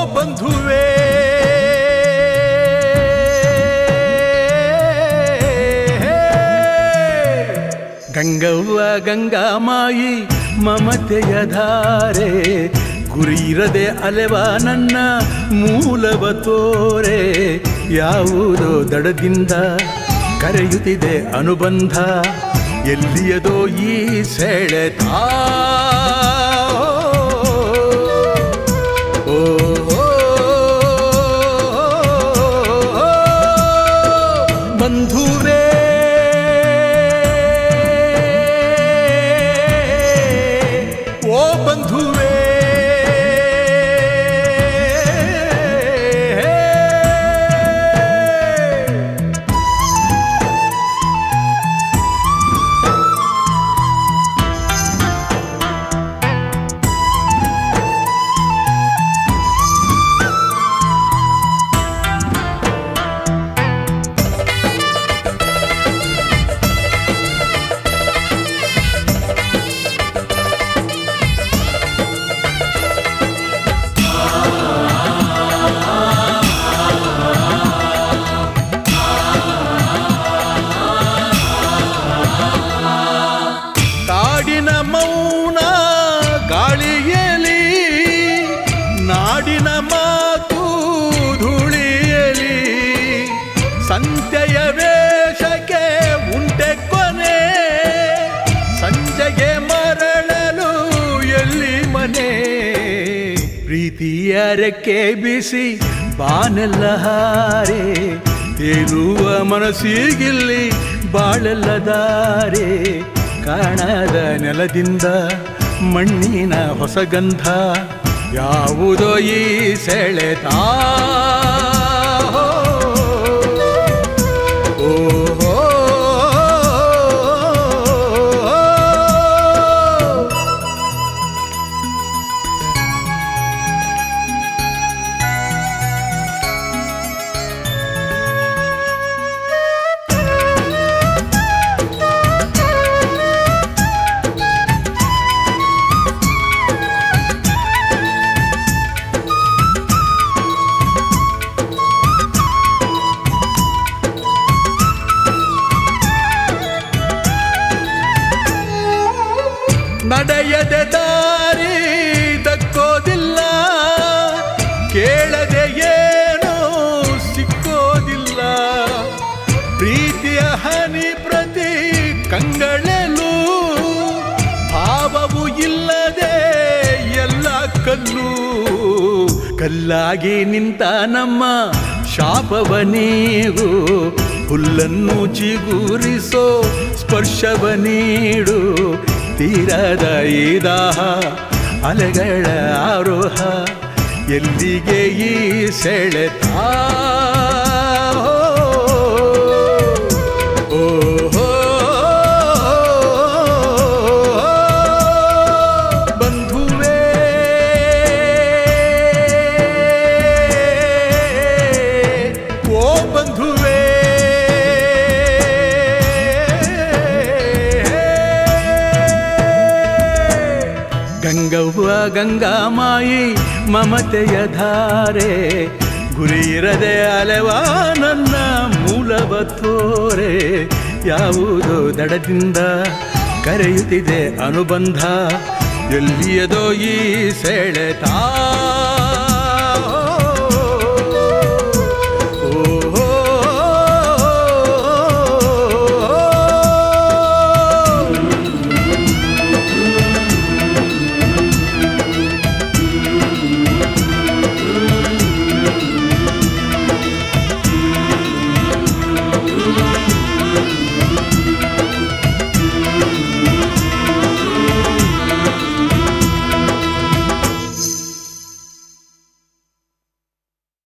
ಬಂಧುವೇ ಗಂಗವ್ವ ಗಂಗಾಮಾಯಿ ಮಮತೆಯ ಧಾರೆ ಗುರಿ ಇರದೆ ಅಲೆವ ನನ್ನ ಮೂಲವ ತೋರೆ ಯಾವುದೋ ದಡದಿಂದ ಕರೆಯುತ್ತಿದೆ ಅನುಬಂಧ ಎಲ್ಲಿಯದೋ ಈ ಸೆಳೆತ ಓ ಬಂಧುವೇ ಓ ಬಂಧುವೇ ಕಾಡಿನ ಮೌನ ಗಾಳಿಯಲಿ ನಾಡಿನ ಮಾತು ಧೂಳಿಯಲಿ ಸಂತೆಯ ವೇಷಕ್ಕೆ ಉಂಟೆ ಕೊನೆ ಸಂಜೆಗೆ ಮರಳಲು ಎಲ್ಲಿ ಮನೆ ಪ್ರೀತಿಯ ರೆಕ್ಕೆ ಬಿಸಿ ಬಾನೆಲ್ಲ ಹಾರೆ ತೇಲುವ ಮನಸ್ಸಿಗಿಲ್ಲಿ ಬಾಳೆಲ್ಲ ದಾರೆ ಕಾಣದ ನೆಲದಿಂದ ಮಣ್ಣಿನ ಹೊಸಗಂಧ ಯಾವುದೋ ಈ ಸೆಳೆತ ಓಹೋ ನಡೆಯದೆ ದಾರಿ ದಕ್ಕೋದಿಲ್ಲ ಕೇಳದೆ ಏನೋ ಸಿಕ್ಕೋದಿಲ್ಲ ಪ್ರೀತಿಯ ಹನಿ ಪ್ರತಿ ಕಂಗಳಲು ಭಾವವು ಇಲ್ಲದೆ ಎಲ್ಲ ಕಲ್ಲು ಕಲ್ಲಾಗಿ ನಿಂತ ನಮ್ಮ ಶಾಪವ ನೀವು ಹುಲ್ಲನ್ನು ಚಿಗುರಿಸೋ ಸ್ಪರ್ಶವ ನೀಡು ತೀರದ ಈ ದಾಹ ಅಲೆಗಳ ಆರೋಹ ಎಲ್ಲಿಗೆ ಈ ಸೆಳೆತ ಓಹೋ ಬಂಧುವೇ ಓ ಬಂಧುವೇ ಗಂಗವ್ವ ಗಂಗಾಮಾಯಿ ಮಮತೆಯ ಧಾರೆ ಗುರಿ ಇರದೆ ಅಲೆವ ನನ್ನ ಮೂಲವ ತೋರೆ ಯಾವುದೋ ದಡದಿಂದ ಕರೆಯುತ್ತಿದೆ ಅನುಬಂಧ ಎಲ್ಲಿಯದೋ ಈ ಸೆಳೆತ ಓಹೋ